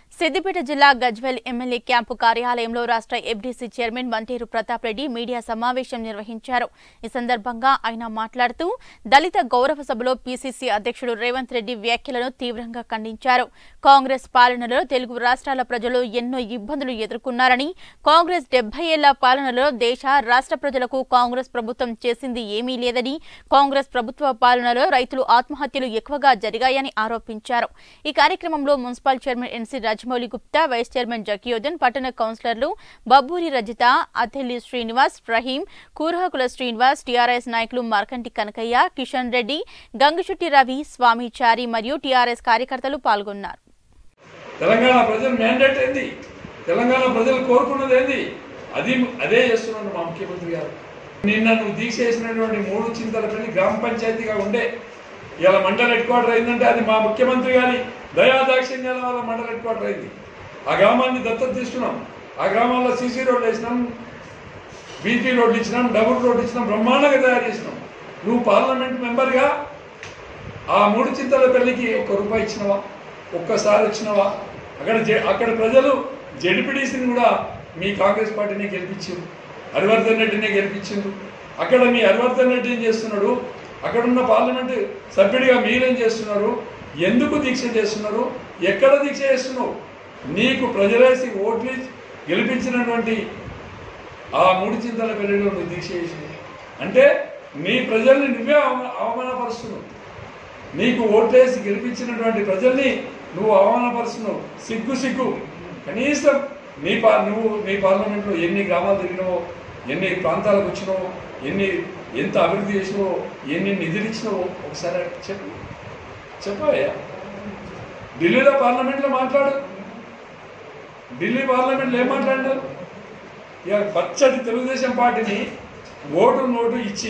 సిద్దిపేట జిల్లా Gajwel MLA camp కార్యాలయంలో రాష్ట్ర FDC chairman Manteru Pratap Reddy media సమావేశం నిర్వహించారు ఈ సందర్భంగా ఆయన మాట్లాడుతూ దళిత గౌరవ సభలో పీసీసీ అధ్యక్షుడు రేవంత్ రెడ్డి వ్యాఖ్యలను తీవ్రంగా ఖండించారు కాంగ్రెస్ పాలనలో తెలుగు రాష్ట్రాల ప్రజలు ఎన్నో ఇబ్బందులు ఎదుర్కొన్నారని కాంగ్రెస్ డెబ్బై ఏళ్ల పాలనలో దేశ రాష్ట్ర ప్రజలకు కాంగ్రెస్ ప్రభుత్వం చేసింది ఏమీ లేదని కాంగ్రెస్ ప్రభుత్వ పాలనలో రైతులు ఆత్మహత్యలు ఎక్కువగా జరిగాయని ఆరోపించారు ఈ కార్యక్రమంలో municipal chairman NC Rajamouli Gupta vice chairman Zakiuddin పట్టణ కౌన్సిలర్లు బబ్బూరి రజిత అథెల్లి శ్రీనివాస్ రహీం కూరహకుల శ్రీనివాస్ టీఆర్ఎస్ నాయకులు మార్కంటి కనకయ్య కిషన్ రెడ్డి గంగుశెట్టి రవి స్వామిచారి మరియు టీఆర్ఎస్ కార్యకర్తలు పాల్గొన్నారు తెలంగాణ ప్రజలు మ్యాండేట్ ఏంది తెలంగాణ ప్రజలు కోరుకున్నది ఏంది అది అదే చేస్తున్నాడు మా ముఖ్యమంత్రి గారు నిన్న నువ్వు దీక్ష చేసినటువంటి మూడు చింతలపల్లి గ్రామ పంచాయతీగా ఉండే ఇలా మండల హెడ్ క్వార్టర్ అయిందంటే అది మా ముఖ్యమంత్రి గారి దయాదాక్షిణ్యాల వల్ల మండల హెడ్ క్వార్టర్ అయింది ఆ గ్రామాన్ని దత్తత తీసుకున్నాం ఆ గ్రామాల్లో సీసీ రోడ్లు వేసినాం బీటీ రోడ్లు ఇచ్చినాం డబుల్ రోడ్లు ఇచ్చినాం బ్రహ్మాండంగా తయారు చేసినాం నువ్వు పార్లమెంట్ మెంబర్గా ఆ మూడు చింతల పెళ్లికి ఒక్క రూపాయి ఇచ్చినవా ఒక్కసారి వచ్చినవా అక్కడ జె- అక్కడ ప్రజలు జడ్పీటీసీని కూడా మీ కాంగ్రెస్ పార్టీని గెలిపించారు హరివర్ధన్ రెడ్డిని గెలిపించారు అక్కడ మీ హరివర్ధన్ రెడ్డి ఏం చేస్తున్నాడు అక్కడ ఉన్న పార్లమెంట్ సభ్యుడిగా మీరేం చేస్తున్నారు ఎందుకు దీక్ష చేస్తున్నారు ఎక్కడ దీక్ష చేస్తున్నావు నీకు ప్రజలేసి ఓట్లు ఇచ్చి గెలిపించినటువంటి ఆ మూడు చింతల పెళ్లిలో నువ్వు దీక్ష చేసింది అంటే నీ ప్రజల్ని నువ్వే అవమ- అవమానపరుస్తున్నావు నీకు ఓట్లేసి గెలిపించినటువంటి ప్రజల్ని నువ్వు అవమానపరుస్తున్నావు సిగ్గు సిగ్గు కనీసం నీ పా నువ్వు నీ పార్లమెంట్లో ఎన్ని గ్రామాలు తిరిగినావో ఎన్ని ప్రాంతాలకు వచ్చినావో ఎన్ని ఎంత అభివృద్ధి చేసినావో ఎన్ని నిధులు ఇచ్చినావో ఒకసారి చెప్పు చెప్పవయ్యా ఢిల్లీలో పార్లమెంట్లో మాట్లాడు ఢిల్లీ పార్లమెంట్లో ఏం మాట్లాడినారు ఇక పచ్చటి తెలుగుదేశం పార్టీని ఓటు నోటు ఇచ్చి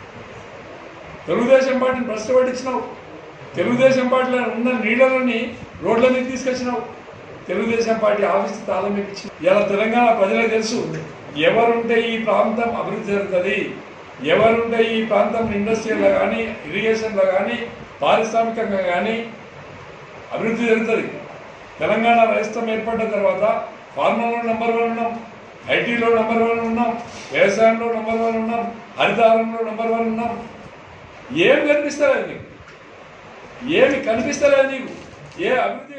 తెలుగుదేశం పార్టీని భ్రష్టపట్టించినావు తెలుగుదేశం పార్టీలో ఉన్న లీడర్లని రోడ్ల మీద తీసుకొచ్చినావు తెలుగుదేశం పార్టీ ఆఫీస్ తాళం ఇచ్చి ఇలా తెలంగాణ ప్రజలకు తెలుసు ఎవరుంటే ఈ ప్రాంతం అభివృద్ధి జరుగుతుంది ఎవరుంటే ఈ ప్రాంతం ఇండస్ట్రియల్లో కానీ ఇరిగేషన్లో కానీ పారిశ్రామికంగా కానీ అభివృద్ధి జరుగుతుంది తెలంగాణ రాష్ట్రం ఏర్పడిన తర్వాత ఫార్మర్లో నెంబర్ వన్ ఉన్నాం ఐటీలో నెంబర్ వన్ ఉన్నాం వ్యవసాయంలో నెంబర్ వన్ ఉన్నాం హరితారంలో నెంబర్ వన్ ఉన్నాం ఏం కనిపిస్తలేదు నీకు ఏమి కనిపిస్తలేదు నీకు ఏ అభివృద్ధి